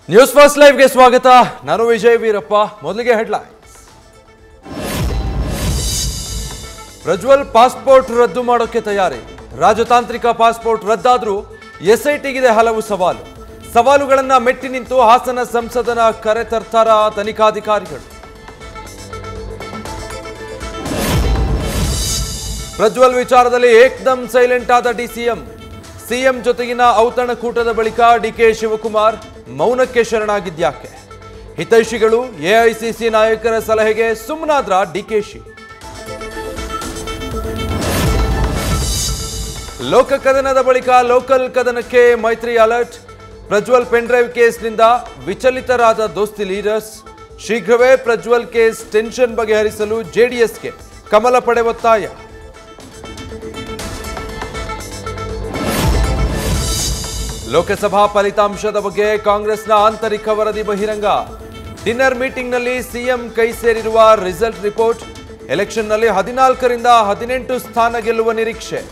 news first ಲೈವ್ಗೆ ಸ್ವಾಗತ ನಾನು ವಿಜಯ್ ವೀರಪ್ಪ ಮೊದಲಿಗೆ ಹೆಡ್ಲೈನ್ಸ್ ಪ್ರಜ್ವಲ್ ಪಾಸ್ಪೋರ್ಟ್ ರದ್ದು ಮಾಡೋಕೆ ತಯಾರಿ ರಾಜತಾಂತ್ರಿಕ ಪಾಸ್ಪೋರ್ಟ್ ರದ್ದಾದ್ರೂ ಎಸ್ಐಟಿಗಿದೆ ಹಲವು ಸವಾಲು ಸವಾಲುಗಳನ್ನ ಮೆಟ್ಟಿ ನಿಂತು ಹಾಸನ ಸಂಸದನ ಕರೆ ತರ್ತಾರ ತನಿಖಾಧಿಕಾರಿಗಳು ಪ್ರಜ್ವಲ್ ವಿಚಾರದಲ್ಲಿ ಏಕ್ದಮ್ ಸೈಲೆಂಟ್ ಆದ ಡಿಸಿಎಂ ಸಿಎಂ ಜೊತೆಗಿನ ಔತಣಕೂಟದ ಬಳಿಕ ಡಿಕೆ ಶಿವಕುಮಾರ್ ಮೌನಕ್ಕೆ ಶರಣಾಗಿದ್ಯಾಕೆ ಹಿತೈಷಿಗಳು ಎಐಸಿಸಿ ನಾಯಕರ ಸಲಹೆಗೆ ಸುಮ್ಮನಾದ್ರ ಡಿಕೆಶಿ ಲೋಕ ಕದನದ ಬಳಿಕ ಲೋಕಲ್ ಕದನಕ್ಕೆ ಮೈತ್ರಿ ಅಲರ್ಟ್ ಪ್ರಜ್ವಲ್ ಪೆನ್ಡ್ರೈವ್ ಕೇಸ್ನಿಂದ ವಿಚಲಿತರಾದ ದೋಸ್ತಿ ಲೀಡರ್ಸ್ ಶೀಘ್ರವೇ ಪ್ರಜ್ವಲ್ ಕೇಸ್ ಟೆನ್ಷನ್ ಬಗೆಹರಿಸಲು ಜೆಡಿಎಸ್ಗೆ ಕಮಲ ಪಡೆ ಒತ್ತಾಯ ಲೋಕಸಭಾ ಫಲಿತಾಂಶದ ಬಗ್ಗೆ ಕಾಂಗ್ರೆಸ್ನ ಆಂತರಿಕ ವರದಿ ಬಹಿರಂಗ ಡಿನ್ನರ್ ಮೀಟಿಂಗ್ನಲ್ಲಿ ಸಿಎಂ ಕೈ ಸೇರಿರುವ ರಿಸಲ್ಟ್ ರಿಪೋರ್ಟ್ ಎಲೆಕ್ಷನ್ನಲ್ಲಿ ಹದಿನಾಲ್ಕರಿಂದ ಹದಿನೆಂಟು ಸ್ಥಾನ ಗೆಲ್ಲುವ ನಿರೀಕ್ಷೆ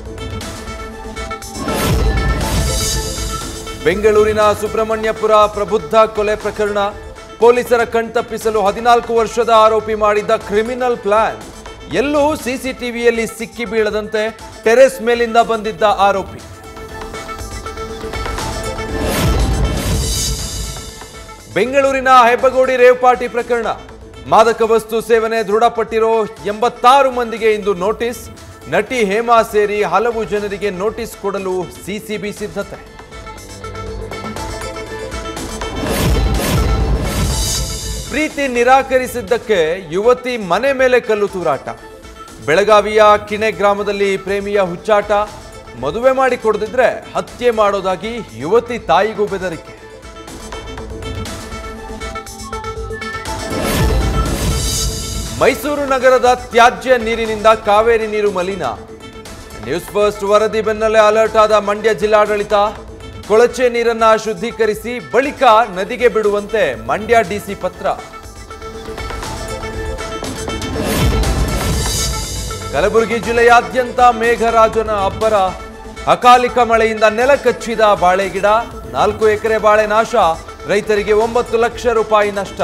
ಬೆಂಗಳೂರಿನ ಸುಬ್ರಹ್ಮಣ್ಯಪುರ ಪ್ರಬುದ್ಧ ಕೊಲೆ ಪ್ರಕರಣ ಪೊಲೀಸರ ಕಣ್ತಪ್ಪಿಸಲು ಹದಿನಾಲ್ಕು ವರ್ಷದ ಆರೋಪಿ ಮಾಡಿದ್ದ ಕ್ರಿಮಿನಲ್ ಪ್ಲಾನ್ ಎಲ್ಲೂ ಸಿಸಿಟಿವಿಯಲ್ಲಿ ಸಿಕ್ಕಿ ಬೀಳದಂತೆ ಟೆರೆಸ್ ಮೇಲಿಂದ ಬಂದಿದ್ದ ಆರೋಪಿ ಬೆಂಗಳೂರಿನ ಹೆಬ್ಬಗೋಡಿ ರೇವ್ ಪಾರ್ಟಿ ಪ್ರಕರಣ ಮಾದಕ ವಸ್ತು ಸೇವನೆ ದೃಢಪಟ್ಟಿರೋ ಎಂಬತ್ತಾರು ಮಂದಿಗೆ ಇಂದು ನೋಟಿಸ್ ನಟಿ ಹೇಮಾ ಸೇರಿ ಹಲವು ಜನರಿಗೆ ನೋಟಿಸ್ ಕೊಡಲು ಸಿಸಿಬಿ ಸಿದ್ಧತೆ ಪ್ರೀತಿ ನಿರಾಕರಿಸಿದ್ದಕ್ಕೆ ಯುವತಿ ಮನೆ ಮೇಲೆ ಕಲ್ಲು ತೂರಾಟ ಬೆಳಗಾವಿಯ ಕಿಣೆ ಗ್ರಾಮದಲ್ಲಿ ಪ್ರೇಮಿಯ ಹುಚ್ಚಾಟ ಮದುವೆ ಮಾಡಿ ಕೊಡದಿದ್ರೆ ಹತ್ಯೆ ಮಾಡೋದಾಗಿ ಯುವತಿ ತಾಯಿಗೂ ಬೆದರಿಕೆ ಮೈಸೂರು ನಗರದ ತ್ಯಾಜ್ಯ ನೀರಿನಿಂದ ಕಾವೇರಿ ನೀರು ಮಲಿನ ನ್ಯೂಸ್ ಫಸ್ಟ್ ವರದಿ ಬೆನ್ನಲ್ಲೇ ಅಲರ್ಟ್ ಆದ ಮಂಡ್ಯ ಜಿಲ್ಲಾಡಳಿತ ಕೊಳಚೆ ನೀರನ್ನ ಶುದ್ಧೀಕರಿಸಿ ಬಳಿಕ ನದಿಗೆ ಬಿಡುವಂತೆ ಮಂಡ್ಯ ಡಿಸಿ ಪತ್ರ ಕಲಬುರಗಿ ಜಿಲ್ಲೆಯಾದ್ಯಂತ ಮೇಘರಾಜನ ಅಬ್ಬರ ಅಕಾಲಿಕ ಮಳೆಯಿಂದ ನೆಲ ಕಚ್ಚಿದ ಬಾಳೆ ಗಿಡ ನಾಲ್ಕು ಎಕರೆ ಬಾಳೆ ನಾಶ ರೈತರಿಗೆ ಒಂಬತ್ತು ಲಕ್ಷ ರೂಪಾಯಿ ನಷ್ಟ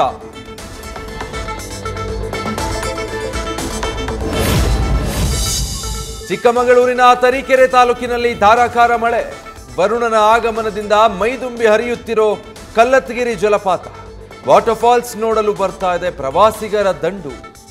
ಚಿಕ್ಕಮಗಳೂರಿನ ತರೀಕೆರೆ ತಾಲೂಕಿನಲ್ಲಿ ಧಾರಾಕಾರ ಮಳೆ ವರುಣನ ಆಗಮನದಿಂದ ಮೈದುಂಬಿ ಹರಿಯುತ್ತಿರೋ ಕಲ್ಲತ್ತಗಿರಿ ಜಲಪಾತ ವಾಟರ್ಫಾಲ್ಸ್ ನೋಡಲು ಬರ್ತಾ ಇದೆ ಪ್ರವಾಸಿಗರ ದಂಡು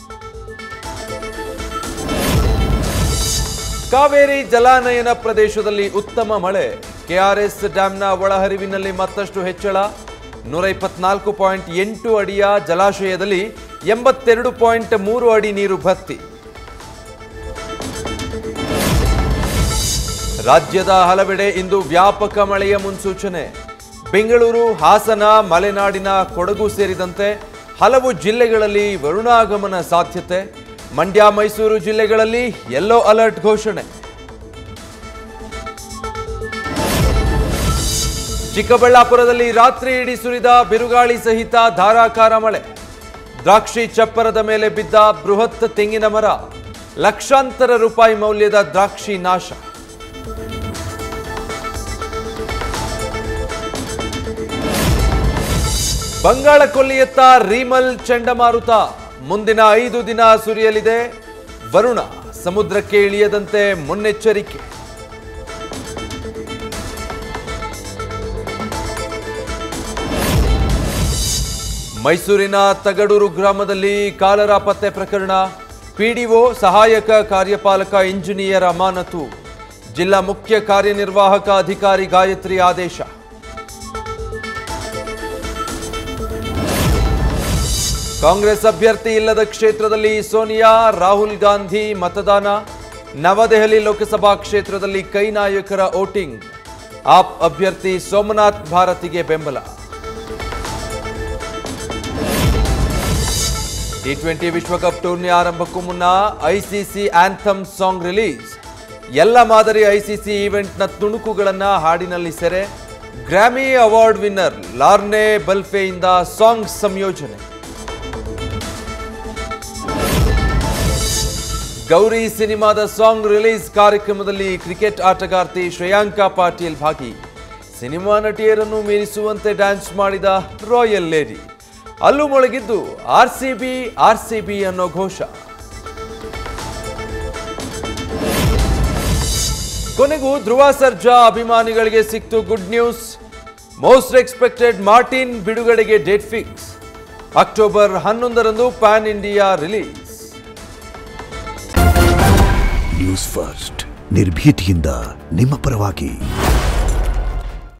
ಕಾವೇರಿ ಜಲಾನಯನ ಪ್ರದೇಶದಲ್ಲಿ ಉತ್ತಮ ಮಳೆ ಕೆಆರ್ಎಸ್ ಡ್ಯಾಂನ ಒಳಹರಿವಿನಲ್ಲಿ ಮತ್ತಷ್ಟು ಹೆಚ್ಚಳ ನೂರ ಇಪ್ಪತ್ನಾಲ್ಕು ಪಾಯಿಂಟ್ ಎಂಟು ಅಡಿಯ ಜಲಾಶಯದಲ್ಲಿ ಎಂಬತ್ತೆರಡು ಪಾಯಿಂಟ್ ಮೂರು ಅಡಿ ನೀರು ಭರ್ತಿ ರಾಜ್ಯದ ಹಲವೆಡೆ ಇಂದು ವ್ಯಾಪಕ ಮಳೆಯ ಮುನ್ಸೂಚನೆ ಬೆಂಗಳೂರು ಹಾಸನ ಮಲೆನಾಡಿನ ಕೊಡಗು ಸೇರಿದಂತೆ ಹಲವು ಜಿಲ್ಲೆಗಳಲ್ಲಿ ವರುಣಾಗಮನ ಸಾಧ್ಯತೆ ಮಂಡ್ಯ ಮೈಸೂರು ಜಿಲ್ಲೆಗಳಲ್ಲಿ ಯೆಲ್ಲೋ ಅಲರ್ಟ್ ಘೋಷಣೆ ಚಿಕ್ಕಬಳ್ಳಾಪುರದಲ್ಲಿ ರಾತ್ರಿ ಇಡೀ ಸುರಿದ ಬಿರುಗಾಳಿ ಸಹಿತ ಧಾರಾಕಾರ ಮಳೆ ದ್ರಾಕ್ಷಿ ಚಪ್ಪರದ ಮೇಲೆ ಬಿದ್ದ ಬೃಹತ್ ತೆಂಗಿನ ಮರ ಲಕ್ಷಾಂತರ ರೂಪಾಯಿ ಮೌಲ್ಯದ ದ್ರಾಕ್ಷಿ ನಾಶ ಬಂಗಾಳ ಕೊಲ್ಲಿಯತ್ತ ರೀಮಲ್ ಚಂಡಮಾರುತ ಮುಂದಿನ ಐದು ದಿನ ಸುರಿಯಲಿದೆ ವರುಣ ಸಮುದ್ರಕ್ಕೆ ಇಳಿಯದಂತೆ ಮುನ್ನೆಚ್ಚರಿಕೆ ಮೈಸೂರಿನ ತಗಡೂರು ಗ್ರಾಮದಲ್ಲಿ ಕಾಲರ ಪತ್ತೆ ಪ್ರಕರಣ ಪಿಡಿಒ ಸಹಾಯಕ ಕಾರ್ಯಪಾಲಕ ಇಂಜಿನಿಯರ್ ಅಮಾನತು ಜಿಲ್ಲಾ ಮುಖ್ಯ ಕಾರ್ಯನಿರ್ವಾಹಕ ಅಧಿಕಾರಿ ಗಾಯತ್ರಿ ಆದೇಶ ಕಾಂಗ್ರೆಸ್ ಅಭ್ಯರ್ಥಿ ಇಲ್ಲದ ಕ್ಷೇತ್ರದಲ್ಲಿ ಸೋನಿಯಾ ರಾಹುಲ್ ಗಾಂಧಿ ಮತದಾನ ನವದೆಹಲಿ ಲೋಕಸಭಾ ಕ್ಷೇತ್ರದಲ್ಲಿ ಕೈ ನಾಯಕರ ವೋಟಿಂಗ್ ಆಪ್ ಅಭ್ಯರ್ಥಿ ಸೋಮನಾಥ್ ಭಾರತಿಗೆ ಬೆಂಬಲ ಟಿ ಟ್ವೆಂಟಿ ವಿಶ್ವಕಪ್ ಟೂರ್ನಿ ಆರಂಭಕ್ಕೂ ಮುನ್ನ ಐಸಿಸಿ ಆಂಥಮ್ ಸಾಂಗ್ ರಿಲೀಸ್ ಎಲ್ಲ ಮಾದರಿ ಐಸಿಸಿ ಈವೆಂಟ್ನ ತುಣುಕುಗಳನ್ನ ಹಾಡಿನಲ್ಲಿ ಸೆರೆ ಗ್ರಾಮಿ ಅವಾರ್ಡ್ ವಿನ್ನರ್ ಲಾರ್ನೆ ಬಲ್ಫೆಯಿಂದ ಸಾಂಗ್ ಸಂಯೋಜನೆ ಗೌರಿ ಸಿನಿಮಾದ ಸಾಂಗ್ ರಿಲೀಸ್ ಕಾರ್ಯಕ್ರಮದಲ್ಲಿ ಕ್ರಿಕೆಟ್ ಆಟಗಾರ್ತಿ ಶ್ರೇಯಾಂಕಾ ಪಾಟೀಲ್ ಭಾಗಿ ಸಿನಿಮಾ ನಟಿಯರನ್ನು ಮೀರಿಸುವಂತೆ ಡ್ಯಾನ್ಸ್ ಮಾಡಿದ ರಾಯಲ್ ಲೇಡಿ ಅಲ್ಲೂ ಮೊಳಗಿದ್ದು R C B R C B ಅನ್ನೋ ಘೋಷ ಕೊನೆಗೂ ಧ್ರುವ ಸರ್ಜಾ ಅಭಿಮಾನಿಗಳಿಗೆ ಸಿಕ್ತು good news most expected Martin ಬಿಡುಗಡೆಗೆ ಡೇಟ್ ಫಿಕ್ಸ್ ಅಕ್ಟೋಬರ್ ಹನ್ನೊಂದರಂದು pan India release news first ನಿರ್ಭೀತಿಯಿಂದ ನಿಮ್ಮ ಪರವಾಗಿ